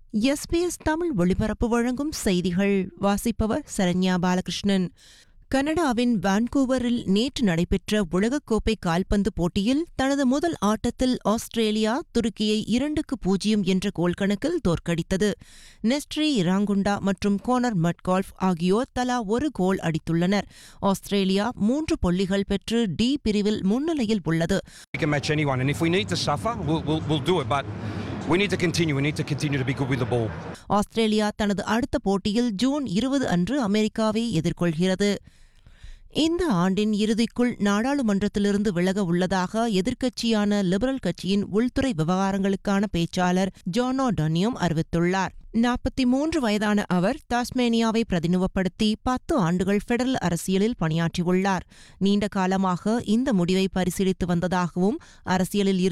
SBS Tamil ஒளிபரப்பு வழங்கும் செய்திகள் வாசிப்பவர் சரண்யா பாலகிருஷ்ணன் கனடாவின் வான்கூவரில் நேற்று நடைபெற்ற உலகக்கோப்பை கால்பந்து போட்டியில் தனது முதல் ஆட்டத்தில் ஆஸ்திரேலியா துருக்கியை இரண்டுக்கு பூஜ்ஜியம் என்ற கோல் கணக்கில் தோற்கடித்தது நெஸ்ட்ரி இராங்குண்டா மற்றும் கோனர் மட்கால்ஃப் ஆகியோர் தலா ஒரு கோல் அடித்துள்ளனர் ஆஸ்திரேலியா மூன்று புள்ளிகள் பெற்று டி பிரிவில் முன்னிலையில் உள்ளது We can match anyone, and if we need to suffer, we'll, we'll, we'll do it. But we need to continue. We need to continue to be good with the ball. Australia தனது அடுத்த போட்டியில் June இருபது அன்று அமெரிக்காவை எதிர்கொள்கிறது இந்த ஆண்டின் இறுதிக்குள் நாடாளுமன்றத்திலிருந்து விலக உள்ளதாக எதிர்க்கட்சியான லிபரல் கட்சியின் உள்துறை விவகாரங்களுக்கான பேச்சாளர் ஜோனோ டொனியம் அறிவித்துள்ளார் நாற்பத்தி மூன்று வயதான அவர் தாஸ்மேனியாவை பிரதிநிதிப்படுத்தி பத்து ஆண்டுகள் பெடரல் அரசியலில் பணியாற்றியுள்ளார் நீண்ட காலமாக இந்த முடிவை பரிசீலித்து வந்ததாகவும் அரசியலில் இருந்து